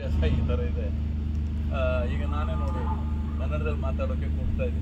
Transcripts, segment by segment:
ವ್ಯತ್ಯಾಸ ಈ ಥರ ಇದೆ ಆ, ಈಗ ನಾನೇ ನೋಡಿ ಕನ್ನಡದಲ್ಲಿ ಮಾತಾಡೋಕ್ಕೆ ಕೂಡ್ತಾ ಇದ್ದೀನಿ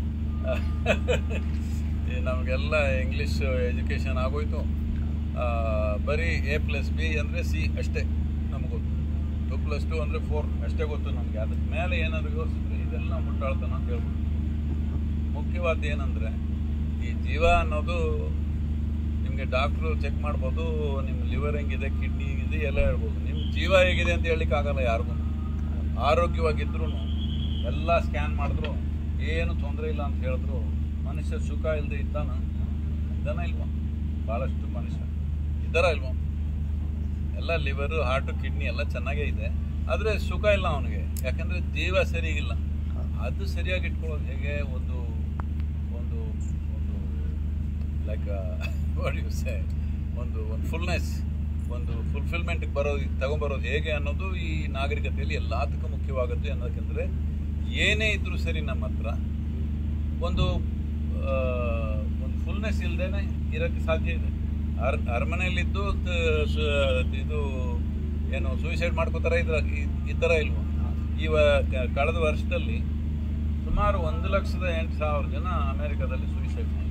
ಈ ನಮಗೆಲ್ಲ ಇಂಗ್ಲೀಷ್ ಎಜುಕೇಷನ್ ಆಗೋಯ್ತು ಆ, ಬರೀ ಎ ಪ್ಲಸ್ ಬಿ ಅಂದರೆ ಸಿ ಅಷ್ಟೇ ನಮ್ಗೆ ಗೊತ್ತು ಟು ಪ್ಲಸ್ ಟು ಅಂದರೆ ಫೋರ್ ಅಷ್ಟೇ ಗೊತ್ತು ನಮಗೆ ಅದಕ್ಕೆ ಮೇಲೆ ಏನಾದರೂ ಯೋಚಿಸಿದ್ರೆ ಇದೆಲ್ಲ ಮುಟ್ಟಾಳ್ತಾನ ಅಂತ ಹೇಳ್ಬೋದು ಮುಖ್ಯವಾದ ಏನಂದರೆ ಈ ಜೀವ ಅನ್ನೋದು ನಿಮಗೆ ಡಾಕ್ಟ್ರು ಚೆಕ್ ಮಾಡ್ಬೋದು ನಿಮ್ಮ ಲಿವರ್ ಹೆಂಗಿದೆ ಕಿಡ್ನಿ ಹೆಂಗಿದೆ ಎಲ್ಲ ಹೇಳ್ಬೋದು ನಿಮ್ಮ ಜೀವ ಹೇಗಿದೆ ಅಂತ ಹೇಳಲಿಕ್ಕೆ ಆಗಲ್ಲ ಯಾರಿಗೂ ಆರೋಗ್ಯವಾಗಿದ್ರೂ ಎಲ್ಲ ಸ್ಕ್ಯಾನ್ ಮಾಡಿದ್ರು ಏನು ತೊಂದರೆ ಇಲ್ಲ ಅಂತ ಹೇಳಿದ್ರು ಮನುಷ್ಯ ಸುಖ ಇಲ್ಲದೆ ಇದ್ದಾನ ಇದ್ದಾನ ಇಲ್ವಾ ಭಾಳಷ್ಟು ಮನುಷ್ಯ ಇದ್ದಾರ ಇಲ್ವಾ ಎಲ್ಲ ಲಿವರು ಹಾರ್ಟು ಕಿಡ್ನಿ ಎಲ್ಲ ಚೆನ್ನಾಗೇ ಇದೆ ಆದರೆ ಸುಖ ಇಲ್ಲ ಅವನಿಗೆ ಯಾಕಂದರೆ ಜೀವ ಸರಿಗಿಲ್ಲ ಅದು ಸರಿಯಾಗಿ ಇಟ್ಕೊಳ್ಳೋದು ಹೇಗೆ ಒಂದು ಒಂದು ಒಂದು ಲೈಕ್ ವಾಟ್ ಯು ಸೇ ಒಂದು ಒಂದು ಫುಲ್ನೆಸ್ ಒಂದು ಫುಲ್ಫಿಲ್ಮೆಂಟ್ಗೆ ಬರೋದು ತಗೊಂಬರೋದು ಹೇಗೆ ಅನ್ನೋದು ಈ ನಾಗರಿಕತೆಯಲ್ಲಿ ಎಲ್ಲದಕ್ಕೂ ಮುಖ್ಯವಾಗುತ್ತೆ ಅನ್ನೋದಕ್ಕೆಂದರೆ ಏನೇ ಇದ್ರೂ ಸರಿ ನಮ್ಮ ಹತ್ರ ಒಂದು ಆ, ಒಂದು ಫುಲ್ನೆಸ್ ಇಲ್ಲದೇ ಇರೋಕ್ಕೆ ಸಾಧ್ಯ ಇದೆ ಅರ್ ಅರಮನೆಯಲ್ಲಿದ್ದು ತ- ಸ- ಇದು ಏನು ಸೂಸೈಡ್ ಮಾಡ್ಕೋತಾರ ಇದ್ರ ಈ ಥರ ಇಲ್ವ ಇವ ಕ- ಕಳೆದ ವರ್ಷದಲ್ಲಿ ಸುಮಾರು ಒಂದು ಲಕ್ಷದ ಎಂಟು ಸಾವಿರ ಜನ ಅಮೆರಿಕದಲ್ಲಿ ಸೂಸೈಡ್ ಮಾಡಿ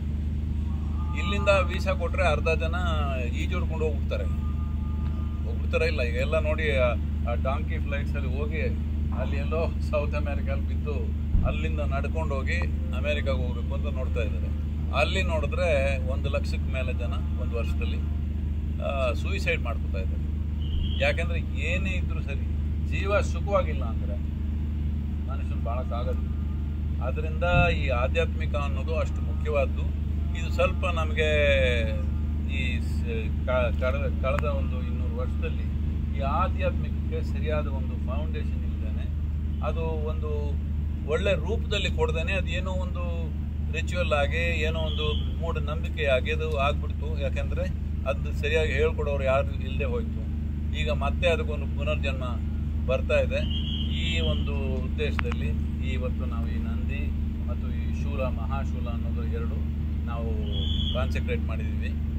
ಇಲ್ಲಿಂದ ವೀಸಾ ಕೊಟ್ಟರೆ ಅರ್ಧ ಜನ ಈಜುಡ್ಕೊಂಡು ಹೋಗ್ಬಿಡ್ತಾರೆ ಹೋಗ್ಬಿಡ್ತಾರೆ ಇಲ್ಲ ಈಗ ಎಲ್ಲ ನೋಡಿ ಆ- ಆ ಡಾಂಕಿ ಫ್ಲೈಟ್ಸಲ್ಲಿ ಹೋಗಿ ಅಲ್ಲಿ ಎಲ್ಲೋ ಸೌತ್ ಅಮೇರಿಕಲ್ಲಿ ಬಿದ್ದು ಅಲ್ಲಿಂದ ನಡ್ಕೊಂಡು ಹೋಗಿ ಅಮೇರಿಕಾಗೆ ಹೋಗ್ಬೇಕು ಅಂತ ನೋಡ್ತಾ ಇದ್ದಾರೆ ಅಲ್ಲಿ ನೋಡಿದ್ರೆ ಒಂದು ಲಕ್ಷಕ್ಕೆ ಮೇಲೆ ಜನ ಒಂದು ವರ್ಷದಲ್ಲಿ ಸೂಯಿಸೈಡ್ ಮಾಡ್ಕೊತಾ ಇದ್ದಾರೆ ಯಾಕೆಂದರೆ ಏನೇ ಇದ್ರೂ ಸರಿ ಜೀವ ಸುಖವಾಗಿಲ್ಲ ಅಂದರೆ ಮನುಷ್ಯನ ಬಾಳಕ್ಕಾಗದು ಆದ್ದರಿಂದ ಈ ಆಧ್ಯಾತ್ಮಿಕ ಅನ್ನೋದು ಅಷ್ಟು ಮುಖ್ಯವಾದ್ದು ಇದು ಸ್ವಲ್ಪ ನಮಗೆ ಈ ಸ- ಕ- ಕಳೆದ ಕಳೆದ ಒಂದು ಇನ್ನೂರು ವರ್ಷದಲ್ಲಿ ಈ ಆಧ್ಯಾತ್ಮಿಕಕ್ಕೆ ಸರಿಯಾದ ಒಂದು ಫೌಂಡೇಶನ್ ಇಲ್ಲದೇನೆ ಅದು ಒಂದು ಒಳ್ಳೆ ರೂಪದಲ್ಲಿ ಕೊಡ್ದೇನೆ ಅದು ಏನೋ ಒಂದು ರಿಚುವಲ್ ಆಗಿ ಏನೋ ಒಂದು ಮೂಢನಂಬಿಕೆ ಆಗಿ ಅದು ಆಗ್ಬಿಡ್ತು ಯಾಕೆಂದರೆ ಅದು ಸರಿಯಾಗಿ ಹೇಳ್ಕೊಡೋರು ಯಾರು ಇಲ್ಲದೆ ಹೋಯ್ತು ಈಗ ಮತ್ತೆ ಅದಕ್ಕೊಂದು ಪುನರ್ಜನ್ಮ ಬರ್ತಾ ಇದೆ ಈ ಒಂದು ಉದ್ದೇಶದಲ್ಲಿ ಇವತ್ತು ನಾವು ಈ ನಂದಿ ಮತ್ತು ಈ ಶೂಲ ಮಹಾಶೂಲ ಅನ್ನೋದು ಎರಡು ನಾವು ಕಾನ್ಸಂಟ್ರೇಟ್ ಮಾಡಿದ್ದೀವಿ